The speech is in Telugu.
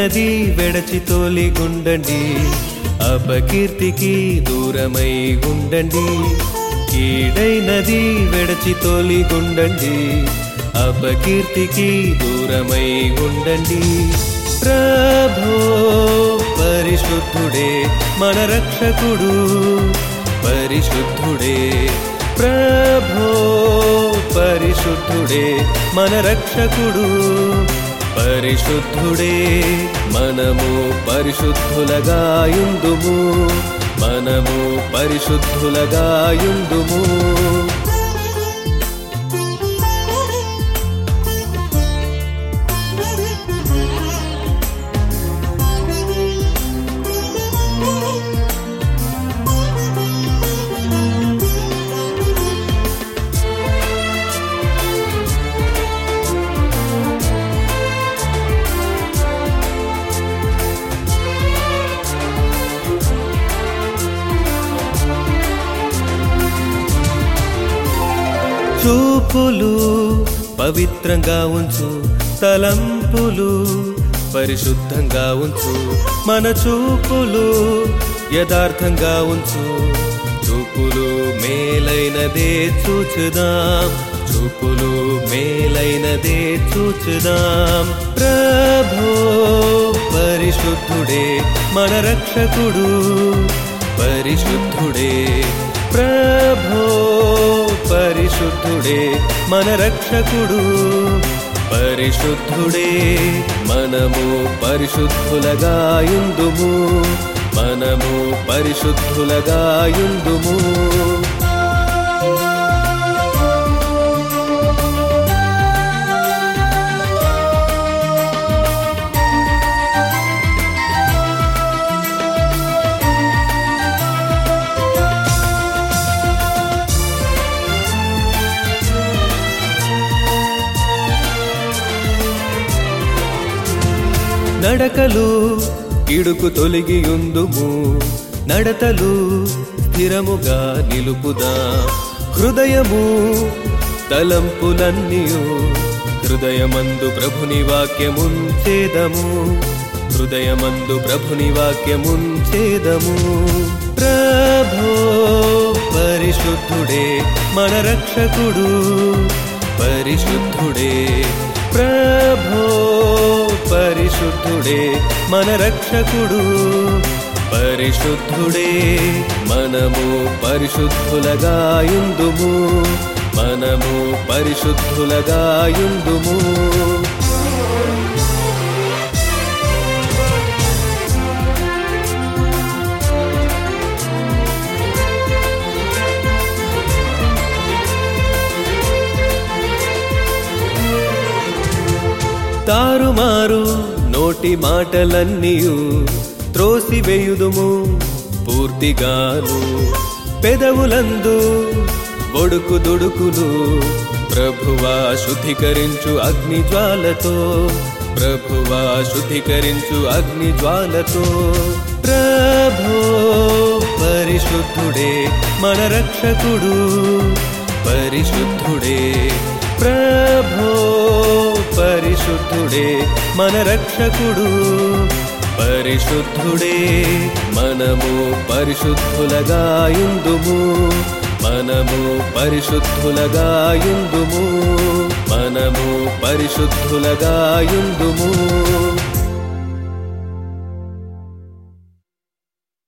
కీడైనది వెడచి తోలిగుండండి అపకీర్తికి దూరమై ఉండండి కీడైనది వెడచి తోలిగుండండి అపకీర్తికి దూరమై ఉండండి ప్రభో పరిశుద్ధుడే మన రక్షకుడు పరిశుద్ధుడే ప్రభో పరిశుద్ధుడే మన రక్షకుడు పరిశుద్ధుడే మనము పరిశుద్ధులగా యుందుము మనము పరిశుద్ధులగా యుందుము చూపులు పవిత్రంగా ఉంచు తలంపులు పరిశుద్ధంగా ఉంచు మన చూపులు యథార్థంగా ఉంచు చూపులు మేలైనదే చూచుదాం చూపులు మేలైనదే చూచుదాం ప్రభో పరిశుద్ధుడే మన రక్షకుడు పరిశుద్ధుడే ప్రభో పరిశుద్ధుడే మన రక్షకుడు పరిశుద్ధుడే మనము పరిశుద్ధులగా యుందుము మనము పరిశుద్ధులగా యుందుము నడకలు ఇడుకు తొలగి ఉందుము నడతలు స్థిరముగా నిలుపుదా హృదయము తలంపులన్నీయు హృదయమందు ప్రభుని వాక్యముంచేదము హృదయమందు ప్రభుని వాక్యముంచేదము ప్రభో పరిశుద్ధుడే మన రక్షకుడు పరిశుద్ధుడే ప్రభో పరిశుద్ధుడే మన రక్షకుడు పరిశుద్ధుడే మనము పరిశుద్ధులగా యుందుము మనము పరిశుద్ధులగా యుందుము తారుమారు నోటి మాటలన్నీయు త్రోసివేయుదుము పూర్తిగాను పెదవులందు ఒడుకు దుడుకులు ప్రభువా శుద్ధీకరించు అగ్ని జ్వాలతో ప్రభువా శుద్ధీకరించు అగ్ని జ్వాలతో ప్రభో పరిశుద్ధుడే మన రక్షకుడు పరిశుద్ధుడే ప్రభో పరిశుద్ధుడే మన రక్షకుడు పరిశుద్ధుడే మనము పరిశుద్ధులగా యుందుము మనము పరిశుద్ధులగా యుందుము మనము పరిశుద్ధులగా యుందుము